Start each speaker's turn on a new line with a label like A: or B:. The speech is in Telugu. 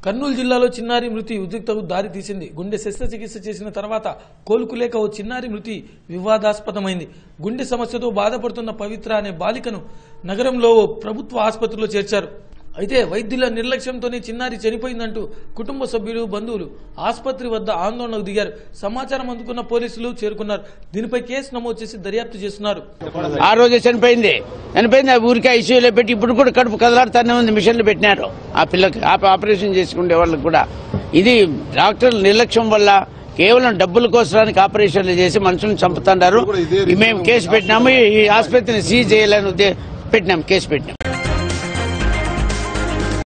A: కర్నూలు జిల్లాలో చిన్నారి మృతి ఉద్రిక్తకు దారి తీసింది గుండె శస్త్రచికిత్స చేసిన తర్వాత కోలుకులేక ఓ చిన్నారి మృతి వివాదాస్పదమైంది గుండె సమస్యతో బాధపడుతున్న పవిత్ర అనే బాలికను నగరంలో ఓ ప్రభుత్వ ఆసుపత్రిలో చేర్చారు అయితే వైద్యుల నిర్లక్ష్యంతోనే చిన్నారి చనిపోయిందంటూ కుటుంబ సభ్యులు బంధువులు ఆసుపత్రి వద్ద ఆందోళనకు దిగారు సమాచారం అందుకున్న పోలీసులు చేరుకున్నారు దీనిపై కేసు నమోదు చేసి దర్యాప్తు చేస్తున్నారు
B: ఆ రోజే చనిపోయింది చనిపోయింది ఆ ఊరికి ఐసీయూలో పెట్టి ఇప్పుడు కూడా కడుపు కదలాడుతూనే ఉంది మిషన్లు పెట్టినారు ఆ పిల్లకి ఆప- ఆపరేషన్ చేసుకునే వాళ్ళకి కూడా ఇది డాక్టర్ల నిర్లక్ష్యం వల్ల కేవలం డబ్బుల కోసడానికి ఆపరేషన్లు చేసి మనుషులను చంపుతున్నారు మేము కేసు పెట్టినాము ఈ ఆసుపత్రిని సీజ్ చేయాలని ఉద్దే- పెట్టినాం కేసు పెట్టినాం